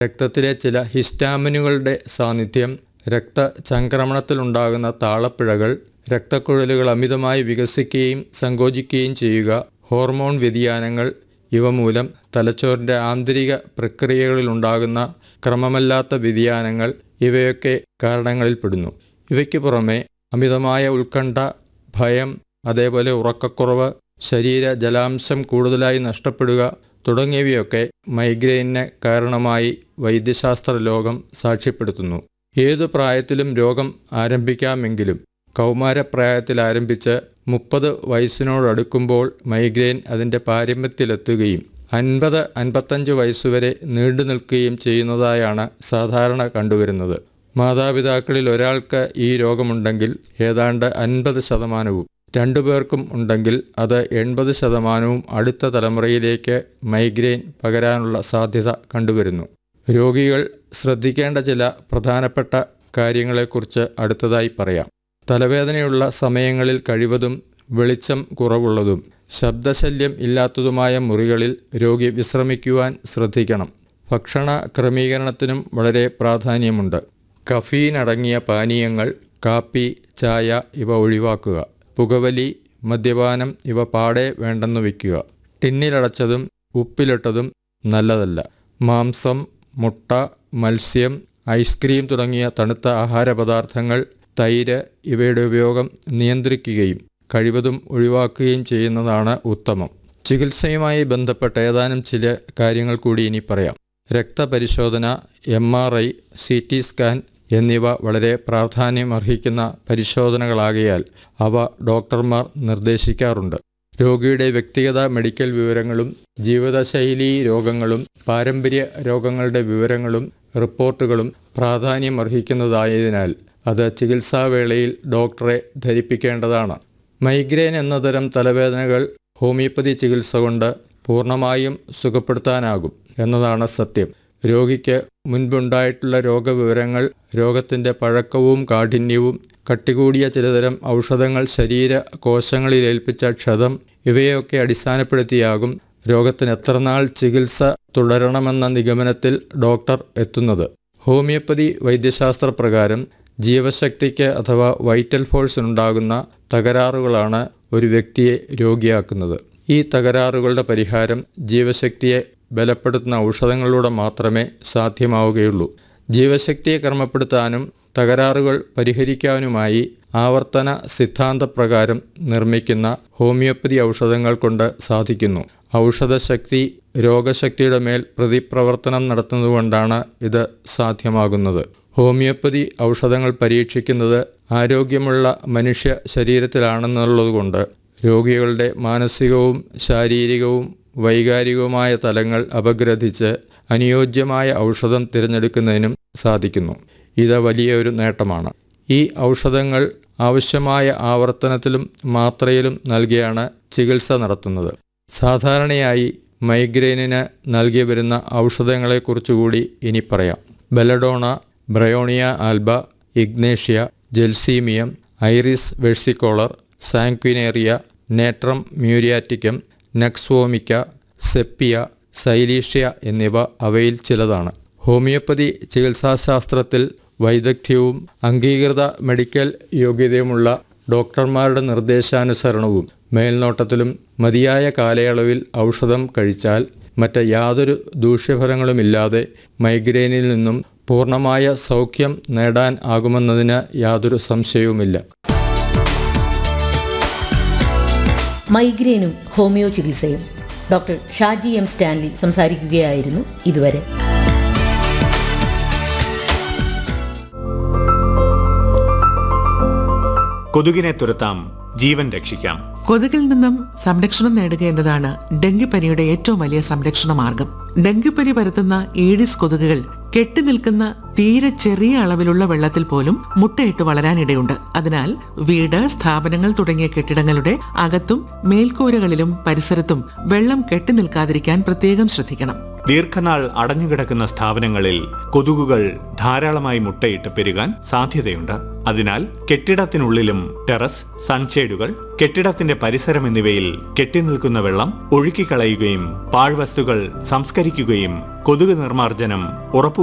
രക്തത്തിലെ ചില ഹിസ്റ്റാമിനുകളുടെ സാന്നിധ്യം രക്തചംക്രമണത്തിലുണ്ടാകുന്ന താളപ്പിഴകൾ രക്തക്കുഴലുകൾ അമിതമായി വികസിക്കുകയും സങ്കോചിക്കുകയും ചെയ്യുക ഹോർമോൺ വ്യതിയാനങ്ങൾ ഇവ മൂലം തലച്ചോറിൻ്റെ ആന്തരിക പ്രക്രിയകളിലുണ്ടാകുന്ന ക്രമമല്ലാത്ത വ്യതിയാനങ്ങൾ ഇവയൊക്കെ കാരണങ്ങളിൽപ്പെടുന്നു ഇവയ്ക്ക് പുറമെ അമിതമായ ഉത്കണ്ഠ ഭയം അതേപോലെ ഉറക്കക്കുറവ് ശരീര ജലാംശം കൂടുതലായി നഷ്ടപ്പെടുക തുടങ്ങിയവയൊക്കെ മൈഗ്രെയിനിന് കാരണമായി വൈദ്യശാസ്ത്ര ലോകം സാക്ഷ്യപ്പെടുത്തുന്നു ഏതു പ്രായത്തിലും രോഗം ആരംഭിക്കാമെങ്കിലും കൗമാരപ്രായത്തിൽ ആരംഭിച്ച് മുപ്പത് വയസ്സിനോടടുക്കുമ്പോൾ മൈഗ്രെയിൻ അതിൻ്റെ പാരമ്യത്തിലെത്തുകയും അൻപത് അൻപത്തഞ്ച് വയസ്സുവരെ നീണ്ടു നിൽക്കുകയും ചെയ്യുന്നതായാണ് സാധാരണ കണ്ടുവരുന്നത് മാതാപിതാക്കളിൽ ഒരാൾക്ക് ഈ രോഗമുണ്ടെങ്കിൽ ഏതാണ്ട് അൻപത് ശതമാനവും രണ്ടുപേർക്കും ഉണ്ടെങ്കിൽ അത് എൺപത് ശതമാനവും അടുത്ത തലമുറയിലേക്ക് മൈഗ്രെയിൻ പകരാനുള്ള സാധ്യത കണ്ടുവരുന്നു രോഗികൾ ശ്രദ്ധിക്കേണ്ട ചില പ്രധാനപ്പെട്ട കാര്യങ്ങളെക്കുറിച്ച് അടുത്തതായി പറയാം തലവേദനയുള്ള സമയങ്ങളിൽ കഴിവതും വെളിച്ചം കുറവുള്ളതും ശബ്ദശല്യം ഇല്ലാത്തതുമായ മുറികളിൽ രോഗി വിശ്രമിക്കുവാൻ ശ്രദ്ധിക്കണം ഭക്ഷണ ക്രമീകരണത്തിനും വളരെ പ്രാധാന്യമുണ്ട് കഫീൻ അടങ്ങിയ പാനീയങ്ങൾ കാപ്പി ചായ ഇവ ഒഴിവാക്കുക പുകവലി മദ്യപാനം ഇവ പാടെ വേണ്ടെന്ന് വയ്ക്കുക ടിന്നിലടച്ചതും ഉപ്പിലിട്ടതും നല്ലതല്ല മാംസം മുട്ട മത്സ്യം ഐസ്ക്രീം തുടങ്ങിയ തണുത്ത ആഹാരപദാർത്ഥങ്ങൾ തൈര് ഇവയുടെ ഉപയോഗം നിയന്ത്രിക്കുകയും കഴിവതും ഒഴിവാക്കുകയും ചെയ്യുന്നതാണ് ഉത്തമം ചികിത്സയുമായി ബന്ധപ്പെട്ട ഏതാനും ചില കാര്യങ്ങൾ കൂടി ഇനി പറയാം രക്തപരിശോധന M R I C T scan എന്നിവ വളരെ പ്രാധാന്യമർഹിക്കുന്ന പരിശോധനകളാകയാൽ അവ ഡോക്ടർമാർ നിർദ്ദേശിക്കാറുണ്ട് രോഗിയുടെ വ്യക്തിഗത മെഡിക്കൽ വിവരങ്ങളും ജീവിതശൈലീ രോഗങ്ങളും പാരമ്പര്യ രോഗങ്ങളുടെ വിവരങ്ങളും റിപ്പോർട്ടുകളും പ്രാധാന്യമർഹിക്കുന്നതായതിനാൽ അത് ചികിത്സാവേളയിൽ ഡോക്ടറെ ധരിപ്പിക്കേണ്ടതാണ് മൈഗ്രെയിൻ എന്ന തരം തലവേദനകൾ ഹോമിയോപ്പതി ചികിത്സ കൊണ്ട് പൂർണ്ണമായും സുഖപ്പെടുത്താനാകും എന്നതാണ് സത്യം രോഗിക്ക് മുൻപുണ്ടായിട്ടുള്ള രോഗവിവരങ്ങൾ രോഗത്തിൻ്റെ പഴക്കവും കാഠിന്യവും കട്ടികൂടിയ ചിലതരം ഔഷധങ്ങൾ ശരീര കോശങ്ങളിൽ ഏൽപ്പിച്ച ക്ഷതം ഇവയൊക്കെ അടിസ്ഥാനപ്പെടുത്തിയാകും രോഗത്തിന് എത്രനാൾ ചികിത്സ തുടരണമെന്ന നിഗമനത്തിൽ ഡോക്ടർ എത്തുന്നത് ഹോമിയോപ്പതി വൈദ്യശാസ്ത്ര പ്രകാരം ജീവശക്തിക്ക് അഥവാ വൈറ്റൽ ഫോഴ്സിനുണ്ടാകുന്ന തകരാറുകളാണ് ഒരു വ്യക്തിയെ രോഗിയാക്കുന്നത് ഈ തകരാറുകളുടെ പരിഹാരം ജീവശക്തിയെ ബലപ്പെടുത്തുന്ന ഔഷധങ്ങളിലൂടെ മാത്രമേ സാധ്യമാവുകയുള്ളൂ ജീവശക്തിയെ ക്രമപ്പെടുത്താനും തകരാറുകൾ പരിഹരിക്കാനുമായി ആവർത്തന സിദ്ധാന്തപ്രകാരം നിർമ്മിക്കുന്ന ഹോമിയോപ്പതി ഔഷധങ്ങൾ കൊണ്ട് സാധിക്കുന്നു ഔഷധശക്തി രോഗശക്തിയുടെ മേൽ പ്രതിപ്രവർത്തനം നടത്തുന്നതുകൊണ്ടാണ് ഇത് സാധ്യമാകുന്നത് ഹോമിയോപ്പതി ഔഷധങ്ങൾ പരീക്ഷിക്കുന്നത് ആരോഗ്യമുള്ള മനുഷ്യ ശരീരത്തിലാണെന്നുള്ളതുകൊണ്ട് രോഗികളുടെ മാനസികവും ശാരീരികവും വൈകാരികവുമായ തലങ്ങൾ അപഗ്രഥിച്ച് അനുയോജ്യമായ ഔഷധം തിരഞ്ഞെടുക്കുന്നതിനും സാധിക്കുന്നു ഇത് വലിയൊരു നേട്ടമാണ് ഈ ഔഷധങ്ങൾ ആവശ്യമായ ആവർത്തനത്തിലും മാത്രയിലും നൽകിയാണ് ചികിത്സ നടത്തുന്നത് സാധാരണയായി മൈഗ്രെയിനിന് നൽകി വരുന്ന ഔഷധങ്ങളെക്കുറിച്ചുകൂടി ഇനി പറയാം belladonna bryonia alba ignatia gelsemium iris versicolor sanguinaria natrum muriaticum nux vomica sepia silicea എന്നിവ അവയിൽ ചിലതാണ് ഹോമിയോപ്പതി ചികിത്സാശാസ്ത്രത്തിൽ വൈദഗ്ധ്യവും അംഗീകൃത മെഡിക്കൽ യോഗ്യതയുമുള്ള ഡോക്ടർമാരുടെ നിർദ്ദേശാനുസരണവും മേൽനോട്ടത്തിലും മതിയായ കാലയളവിൽ ഔഷധം കഴിച്ചാൽ മറ്റ് യാതൊരു ദൂഷ്യഫലങ്ങളുമില്ലാതെ മൈഗ്രെയിനിൽ നിന്നും പൂർണ്ണമായ സൗഖ്യം നേടാൻ ആകുമെന്നതിന് യാതൊരു സംശയവുമില്ല മൈഗ്രെയിനും ഹോമിയോ ചികിത്സയും ഡോക്ടർ ഷാജി എം സ്റ്റാൻലി സംസാരിക്കുകയായിരുന്നു ഇതുവരെ കൊതുകിനെ തുരത്താം ജീവൻ രക്ഷിക്കാം കൊതുകിൽ നിന്നും സംരക്ഷണം നേടുക എന്നതാണ് ഡെങ്കിപ്പനിയുടെ ഏറ്റവും വലിയ സംരക്ഷണ മാർഗം ഡെങ്കിപ്പനി പരത്തുന്ന ഈഡിസ് കൊതുകുകൾ കെട്ടിനിൽക്കുന്ന തീരെ ചെറിയ അളവിലുള്ള വെള്ളത്തിൽ പോലും മുട്ടയിട്ട് വളരാനിടയുണ്ട് അതിനാൽ വീട് സ്ഥാപനങ്ങൾ തുടങ്ങിയ കെട്ടിടങ്ങളുടെ അകത്തും മേൽക്കൂരകളിലും പരിസരത്തും വെള്ളം കെട്ടിനിൽക്കാതിരിക്കാൻ പ്രത്യേകം ശ്രദ്ധിക്കണം ദീർഘനാൾ അടഞ്ഞുകിടക്കുന്ന സ്ഥാപനങ്ങളിൽ കൊതുകുകൾ ധാരാളമായി മുട്ടയിട്ട് പെരുകാൻ സാധ്യതയുണ്ട് അതിനാൽ കെട്ടിടത്തിനുള്ളിലും ടെറസ് സൺഷേഡുകൾ കെട്ടിടത്തിന്റെ പരിസരം എന്നിവയിൽ കെട്ടിനിൽക്കുന്ന വെള്ളം ഒഴുക്കിക്കളയുകയും പാഴ്വസ്തുക്കൾ സംസ്കരിക്കുകയും കൊതുക് നിർമ്മാർജ്ജനം ഉറപ്പു